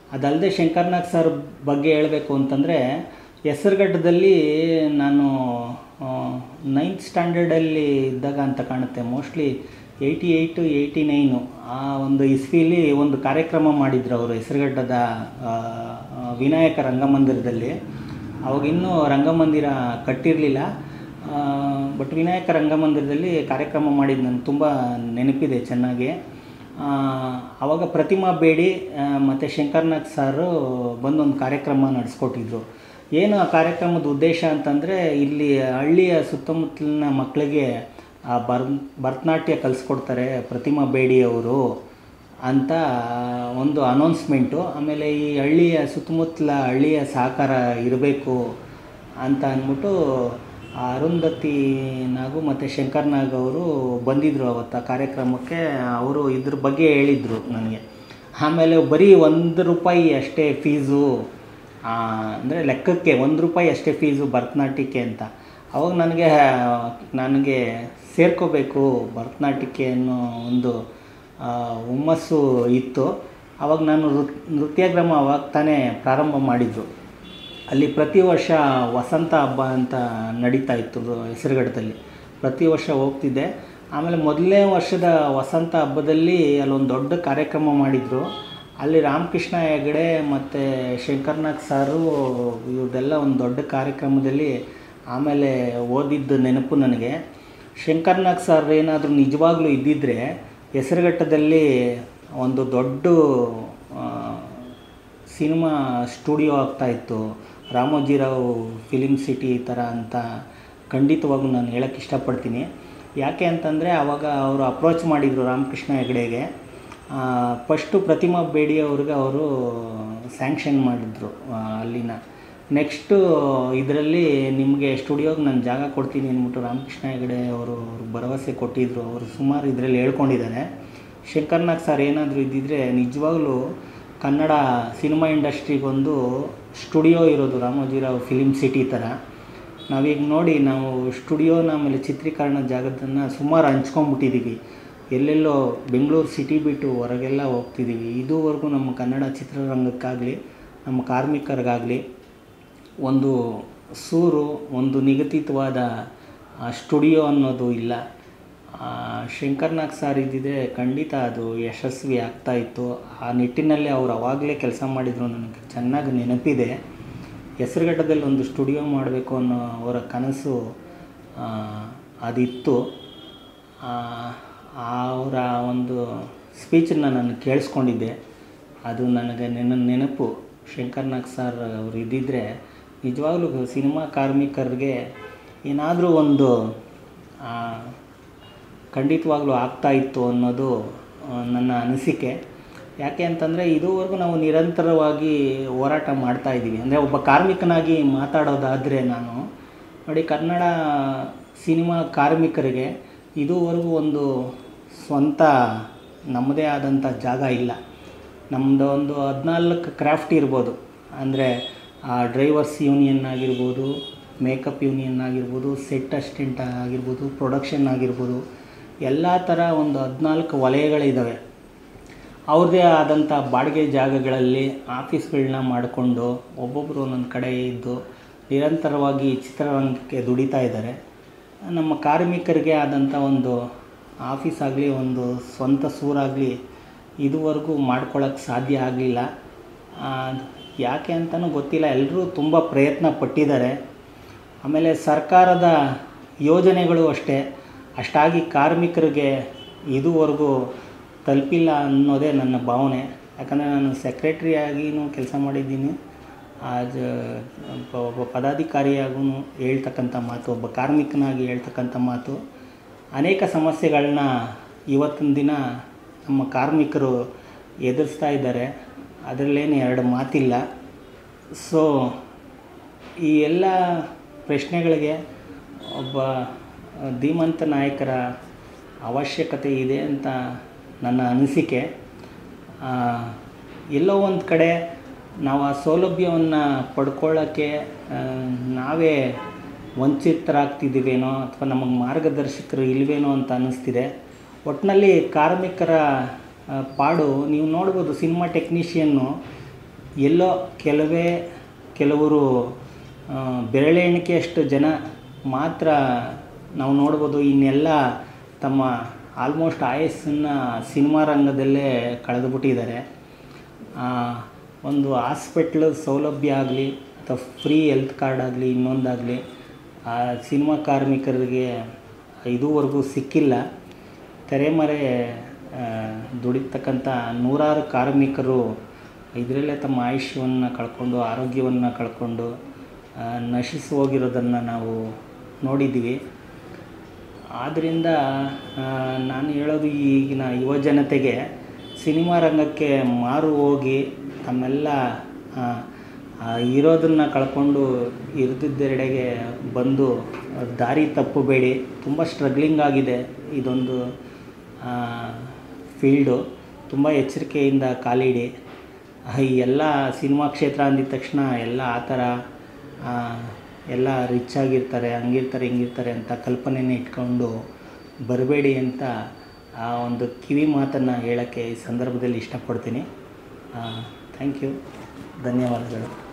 ಅದಲ್ಲದೆ ಶಂಕರ್ನಾಗ್ ಸರ್ ಬಗ್ಗೆ ಹೇಳಬೇಕು ಅಂತಂದರೆ ಹೆಸರುಘಟ್ಟದಲ್ಲಿ ನಾನು ನೈನ್ತ್ ಸ್ಟ್ಯಾಂಡರ್ಡಲ್ಲಿ ಇದ್ದಾಗ ಅಂತ ಕಾಣುತ್ತೆ mostly eighty eight eighty nine ಆ ಒಂದು ಇಸ್ವಿಲಿ ಒಂದು ಕಾರ್ಯಕ್ರಮ ಮಾಡಿದ್ರು ಅವರು ಹೆಸರುಘಟ್ಟದ ಆ, ಆ, ವಿನಾಯಕ ರಂಗಮಂದಿರದಲ್ಲಿ ಅವಾಗಿನ್ನೂ ರಂಗಮಂದಿರ ಕಟ್ಟಿರಲಿಲ್ಲ ಬಟ್ ವಿನಾಯಕ ರಂಗಮಂದಿರದಲ್ಲಿ ಕಾರ್ಯಕ್ರಮ ಮಾಡಿದ್ದು ನನಗೆ ತುಂಬ ನೆನಪಿದೆ ಚೆನ್ನಾಗಿ ಆ, ಆವಾಗ ಪ್ರತಿಮಾ ಬೇಡಿ ಮತ್ತು ಶಂಕರ್ನಾಗ್ ಸಾರು ಬಂದು ಒಂದು ಕಾರ್ಯಕ್ರಮ ನಡೆಸ್ಕೊಟ್ಟಿದ್ರು ಏನು ಆ ಕಾರ್ಯಕ್ರಮದ ಉದ್ದೇಶ ಅಂತಂದರೆ ಇಲ್ಲಿ ಹಳ್ಳಿಯ ಸುತ್ತಮುತ್ತಲಿನ ಮಕ್ಕಳಿಗೆ ಆ ಭರ್ ಭರತನಾಟ್ಯ ಕಲಿಸ್ಕೊಡ್ತಾರೆ ಪ್ರತಿಮಾ ಬೇಡಿ ಅವರು ಅಂತ ಒಂದು ಅನೌನ್ಸ್ಮೆಂಟು ಆಮೇಲೆ ಈ ಹಳ್ಳಿಯ ಸುತ್ತಮುತ್ತಲ ಹಳ್ಳಿಯ ಸಹಕಾರ ಇರಬೇಕು ಅಂತ ಅಂದ್ಬಿಟ್ಟು ಆ ಅರುಂಧತಿ ನಾಗು ಮತ್ತು ಶಂಕರ್ ನಾಗ್ ಅವರು ಬಂದಿದ್ದರು ಅವತ್ತು ಆ ಕಾರ್ಯಕ್ರಮಕ್ಕೆ ಅವರು ಇದ್ರ ಬಗ್ಗೆ ಹೇಳಿದರು ನನಗೆ ಆಮೇಲೆ ಬರೀ ಒಂದು ರೂಪಾಯಿ ಅಷ್ಟೇ ಫೀಸು ಅಂದರೆ ಲೆಕ್ಕಕ್ಕೆ ಒಂದು ರೂಪಾಯಿ ಅಷ್ಟೇ ಫೀಸು ಭರತನಾಟ್ಯಕ್ಕೆ ಅಂತ ಅವಾಗ ನನಗೆ ನನಗೆ ಸೇರ್ಕೋಬೇಕು ಭರತನಾಟ್ಯಕ್ಕೆ ಅನ್ನೋ ಒಂದು ಆ, ಹುಮ್ಮಸ್ಸು ಇತ್ತು ಆವಾಗ ನಾನು ನೃತ್ ನೃತ್ಯಗ್ರಾಮ ಅವಾಗ ತಾನೇ ಪ್ರಾರಂಭ ಮಾಡಿದ್ದು ಅಲ್ಲಿ ಪ್ರತಿ ವರ್ಷ ವಸಂತ ಹಬ್ಬ ಅಂತ ನಡೀತಾ ಇತ್ತು ಹೆಸರುಘಟ್ಟದಲ್ಲಿ ಪ್ರತಿ ವರ್ಷ ಹೋಗ್ತಿದ್ದೆ ಆಮೇಲೆ ಮೊದಲನೇ ವರ್ಷದ ವಸಂತ ಹಬ್ಬದಲ್ಲಿ ಅಲ್ಲೊಂದು ದೊಡ್ಡ ಕಾರ್ಯಕ್ರಮ ಮಾಡಿದರು ಅಲ್ಲಿ ರಾಮಕೃಷ್ಣ ಹೆಗಡೆ ಮತ್ತು ಶಂಕರ್ನಾಗ್ ಸಾರು ಇವ್ರದ್ದೆಲ್ಲ ಒಂದು ದೊಡ್ಡ ಕಾರ್ಯಕ್ರಮದಲ್ಲಿ ಆಮೇಲೆ ಓದಿದ್ದು ನೆನಪು ನನಗೆ ಶಂಕರ್ನಾಗ್ ಸರ್ ಏನಾದರೂ ನಿಜವಾಗ್ಲೂ ಇದ್ದಿದ್ದರೆ ಹೆಸರುಘಟ್ಟದಲ್ಲಿ ಒಂದು ದೊಡ್ಡ ಆ, ಸಿನಿಮಾ ಸ್ಟುಡಿಯೋ ಆಗ್ತಾಯಿತ್ತು ರಾಮೋಜಿರಾವ್ ಫಿಲಿಮ್ ಸಿಟಿ ಈ ಥರ ಅಂತ ಖಂಡಿತವಾಗ್ಲೂ ನಾನು ಹೇಳೋಕ್ಕೆ ಇಷ್ಟಪಡ್ತೀನಿ ಯಾಕೆ ಅಂತಂದರೆ ಆವಾಗ ಅವರು ಅಪ್ರೋಚ್ ಮಾಡಿದರು ರಾಮಕೃಷ್ಣ ಹೆಗಡೆಗೆ ಫಸ್ಟು ಪ್ರತಿಮಾ ಬೇಡಿ ಅವ್ರಿಗೆ ಅವರು ಸ್ಯಾಂಕ್ಷನ್ ಮಾಡಿದ್ರು ಆ, ಅಲ್ಲಿನ ನೆಕ್ಸ್ಟು ಇದರಲ್ಲಿ ನಿಮಗೆ ಸ್ಟುಡಿಯೋಗೆ ನಾನು ಜಾಗ ಕೊಡ್ತೀನಿ ಅಂದ್ಬಿಟ್ಟು ರಾಮಕೃಷ್ಣ ಹೆಗಡೆ ಅವರು ಭರವಸೆ ಕೊಟ್ಟಿದ್ದರು ಅವರು ಸುಮಾರು ಇದರಲ್ಲಿ ಹೇಳ್ಕೊಂಡಿದ್ದಾರೆ ಶಂಕರ್ನಾಗ್ ಸರ್ ಏನಾದರೂ ಇದ್ದಿದ್ರೆ ನಿಜವಾಗ್ಲೂ ಕನ್ನಡ ಸಿನಿಮಾ ಇಂಡಸ್ಟ್ರಿಗೊಂದು ಸ್ಟುಡಿಯೋ ಇರೋದು ರಾಮೋಜಿರಾವ್ ಫಿಲಿಮ್ ಸಿಟಿ ಥರ ನಾವೀಗ ನೋಡಿ ನಾವು ಸ್ಟುಡಿಯೋನ ಆಮೇಲೆ ಚಿತ್ರೀಕರಣ ಜಾಗದನ್ನು ಸುಮಾರು ಹಂಚ್ಕೊಂಡ್ಬಿಟ್ಟಿದ್ದೀವಿ ಎಲ್ಲೆಲ್ಲೋ ಬೆಂಗಳೂರು ಸಿಟಿ ಬಿಟ್ಟು ಹೊರಗೆಲ್ಲ ಹೋಗ್ತಿದ್ದೀವಿ ಇದುವರೆಗೂ ನಮ್ಮ ಕನ್ನಡ ಚಿತ್ರರಂಗಕ್ಕಾಗಲಿ ನಮ್ಮ ಕಾರ್ಮಿಕರಿಗಾಗಲಿ ಒಂದು ಸೂರು ಒಂದು ನಿಗದಿತವಾದ ಆ, ಸ್ಟುಡಿಯೋ ಅನ್ನೋದು ಇಲ್ಲ ಆ, ಶಂಕರ್ನಾಗ್ ಸರ್ ಇದ್ದಿದ್ರೆ ಖಂಡಿತ ಅದು ಯಶಸ್ವಿ ಆಗ್ತಾ ಇತ್ತು ಆ ನಿಟ್ಟಿನಲ್ಲಿ ಅವ್ರು ಅವಾಗಲೇ ಕೆಲಸ ಮಾಡಿದರು ನನಗೆ ಚೆನ್ನಾಗಿ ನೆನಪಿದೆ ಹೆಸರುಘಟ್ಟದಲ್ಲಿ ಒಂದು ಸ್ಟುಡಿಯೋ ಮಾಡಬೇಕು ಅನ್ನೋ ಅವರ ಕನಸು ಆ, ಅದಿತ್ತು ಆ, ಅವರ ಒಂದು ಸ್ಪೀಚನ್ನು ನಾನು ಕೇಳಿಸ್ಕೊಂಡಿದ್ದೆ ಅದು ನನಗೆ ನೆನ ನೆನಪು ಶಂಕರ್ನಾಗ್ ಸರ್ ಅವರು ಇದ್ದಿದ್ದರೆ ನಿಜವಾಗ್ಲೂ ಸಿನಿಮಾ ಕಾರ್ಮಿಕರಿಗೆ ಏನಾದರೂ ಒಂದು ಆ, ಖಂಡಿತವಾಗ್ಲೂ ಆಗ್ತಾ ಇತ್ತು ಅನ್ನೋದು ಆ, ನನ್ನ ಅನಿಸಿಕೆ ಯಾಕೆ ಅಂತಂದರೆ ಇದುವರೆಗೂ ನಾವು ನಿರಂತರವಾಗಿ ಹೋರಾಟ ಮಾಡ್ತಾ ಇದ್ದೀವಿ ಅಂದರೆ ಒಬ್ಬ ಕಾರ್ಮಿಕನಾಗಿ ಮಾತಾಡೋದಾದರೆ ನಾನು ನೋಡಿ ಕನ್ನಡ ಸಿನಿಮಾ ಕಾರ್ಮಿಕರಿಗೆ ಇದುವರೆಗೂ ಒಂದು ಸ್ವಂತ ನಮ್ಮದೇ ಆದಂಥ ಜಾಗ ಇಲ್ಲ ನಮ್ಮದು ಒಂದು ಹದಿನಾಲ್ಕು ಕ್ರಾಫ್ಟ್ ಇರ್ಬೋದು ಅಂದರೆ ಡ್ರೈವರ್ಸ್ ಯೂನಿಯನ್ ಆಗಿರ್ಬೋದು ಮೇಕಪ್ ಯೂನಿಯನ್ ಆಗಿರ್ಬೋದು ಸೆಟ್ ಅಸಿಸ್ಟೆಂಟ್ ಆಗಿರ್ಬೋದು ಪ್ರೊಡಕ್ಷನ್ ಆಗಿರ್ಬೋದು ಎಲ್ಲ ಥರ ಒಂದು ಹದಿನಾಲ್ಕು ವಲಯಗಳಿದ್ದಾವೆ ಅವ್ರದ್ದೇ ಆದಂಥ ಬಾಡಿಗೆ ಜಾಗಗಳಲ್ಲಿ ಆಫೀಸ್ಗಳನ್ನ ಮಾಡಿಕೊಂಡು ಒಬ್ಬೊಬ್ಬರು ಒಂದೊಂದು ಕಡೆ ಇದ್ದು ನಿರಂತರವಾಗಿ ಚಿತ್ರರಂಗಕ್ಕೆ ದುಡಿತಾ ಇದ್ದಾರೆ ನಮ್ಮ ಕಾರ್ಮಿಕರಿಗೆ ಆದಂಥ ಒಂದು ಆಫೀಸ್ ಆಗಲಿ ಒಂದು ಸ್ವಂತ ಸೂರಾಗಲಿ ಇದುವರೆಗೂ ಮಾಡ್ಕೊಳ್ಳೋಕ್ಕೆ ಸಾಧ್ಯ ಆಗಲಿಲ್ಲ ಯಾಕೆ ಅಂತಲೂ ಗೊತ್ತಿಲ್ಲ ಎಲ್ಲರೂ ತುಂಬ ಪ್ರಯತ್ನ ಪಟ್ಟಿದ್ದಾರೆ ಆಮೇಲೆ ಸರ್ಕಾರದ ಯೋಜನೆಗಳು ಅಷ್ಟೇ ಅಷ್ಟಾಗಿ ಕಾರ್ಮಿಕರಿಗೆ ಇದುವರೆಗೂ ತಲುಪಿಲ್ಲ ಅನ್ನೋದೇ ನನ್ನ ಭಾವನೆ ಯಾಕಂದರೆ ನಾನು ಸೆಕ್ರೆಟ್ರಿಯಾಗಿಯೂ ಕೆಲಸ ಮಾಡಿದ್ದೀನಿ ಆಜ ಒಬ್ಬ- ಒಬ್ಬ ಪದಾಧಿಕಾರಿಯಾಗೂ ಹೇಳ್ತಕ್ಕಂಥ ಮಾತು ಒಬ್ಬ ಕಾರ್ಮಿಕನಾಗಿ ಹೇಳ್ತಕ್ಕಂಥ ಮಾತು ಅನೇಕ ಸಮಸ್ಯೆಗಳನ್ನ ಇವತ್ತಿನ ದಿನ ನಮ್ಮ ಕಾರ್ಮಿಕರು ಎದುರಿಸ್ತಾ ಇದ್ದಾರೆ ಅದರಲ್ಲೇನು ಎರಡು ಮಾತಿಲ್ಲ ಸೊ ಈ ಎಲ್ಲ ಪ್ರಶ್ನೆಗಳಿಗೆ ಒಬ್ಬ ಧೀಮಂತ ನಾಯಕರ ಅವಶ್ಯಕತೆ ಇದೆ ಅಂತ ನನ್ನ ಅನಿಸಿಕೆ ಆ, ಎಲ್ಲೋ ಒಂದು ಕಡೆ ನಾವು ಆ ಸೌಲಭ್ಯವನ್ನು ಪಡ್ಕೊಳ್ಳೋಕ್ಕೆ ಆ, ನಾವೇ ವಂಚಿತರಾಗ್ತಿದ್ದೀವೇನೋ ಅಥವಾ ನಮಗೆ ಮಾರ್ಗದರ್ಶಕರು ಇಲ್ವೇನೋ ಅಂತ ಅನ್ನಿಸ್ತಿದೆ ಒಟ್ಟಿನಲ್ಲಿ ಕಾರ್ಮಿಕರ ಆ, ಪಾಡು ನೀವು ನೋಡ್ಬೋದು ಸಿನಿಮಾ ಟೆಕ್ನಿಷಿಯನ್ನು ಎಲ್ಲೋ ಕೆಲವೇ ಕೆಲವರು ಆ, ಬೆರಳೆಣಿಕೆಯಷ್ಟು ಜನ ಮಾತ್ರ ನಾವು ನೋಡ್ಬೋದು ಇನ್ನೆಲ್ಲ ತಮ್ಮ ಆಲ್ಮೋಸ್ಟ್ ಆಯಸ್ಸನ್ನು ಸಿನಿಮಾ ರಂಗದಲ್ಲೇ ಕಳೆದುಬಿಟ್ಟಿದ್ದಾರೆ ಆ, ಒಂದು ಹಾಸ್ಪಿಟ್ಲ್ ಸೌಲಭ್ಯ ಆಗಲಿ ಅಥವಾ ಫ್ರೀ ಹೆಲ್ತ್ ಕಾರ್ಡ್ ಆಗಲಿ ಇನ್ನೊಂದಾಗಲಿ ಆ ಸಿನಿಮಾ ಕಾರ್ಮಿಕರಿಗೆ ಇದುವರೆಗೂ ಸಿಕ್ಕಿಲ್ಲ ತೆರೆಮರೆ ಆ, ದುಡಿತಕ್ಕಂಥ ನೂರಾರು ಕಾರ್ಮಿಕರು ಇದರಲ್ಲೇ ತಮ್ಮ ಆಯುಷ್ಯವನ್ನು ಕಳ್ಕೊಂಡು ಆರೋಗ್ಯವನ್ನು ಕಳ್ಕೊಂಡು ಆ, ನಶಿಸಿ ಹೋಗಿರೋದನ್ನು ನಾವು ನೋಡಿದ್ದೀವಿ ಆದ್ದರಿಂದ ಆ, ನಾನು ಹೇಳೋದು ಈಗಿನ ಯುವ ಜನತೆಗೆ ಸಿನಿಮಾ ರಂಗಕ್ಕೆ ಮಾರು ಹೋಗಿ ತಮ್ಮೆಲ್ಲ ಆ, ಆ, ಇರೋದನ್ನು ಕಳ್ಕೊಂಡು ಇರ್ದಿದ್ದೆಡೆಗೆ ಬಂದು ದಾರಿ ತಪ್ಪಬೇಡಿ ತುಂಬ ಸ್ಟ್ರಗ್ಲಿಂಗ್ ಆಗಿದೆ ಇದೊಂದು ಫೀಲ್ಡು ತುಂಬ ಎಚ್ಚರಿಕೆಯಿಂದ ಕಾಲಿಡಿ ಆ, ಈ ಎಲ್ಲ ಸಿನಿಮಾ ಕ್ಷೇತ್ರ ಅಂದಿದ ತಕ್ಷಣ ಎಲ್ಲ ಆ ಥರ ಆ, ಎಲ್ಲ ರಿಚ್ ಆಗಿರ್ತಾರೆ ಹಂಗಿರ್ತಾರೆ ಹಿಂಗಿರ್ತಾರೆ ಅಂತ ಕಲ್ಪನೆನ ಇಟ್ಕೊಂಡು ಬರಬೇಡಿ ಅಂತ ಆ ಒಂದು ಕಿವಿ ಮಾತನ್ನು ಹೇಳೋಕ್ಕೆ ಈ ಸಂದರ್ಭದಲ್ಲಿ ಇಷ್ಟಪಡ್ತೀನಿ ಥ್ಯಾಂಕ್ ಯು ಧನ್ಯವಾದಗಳು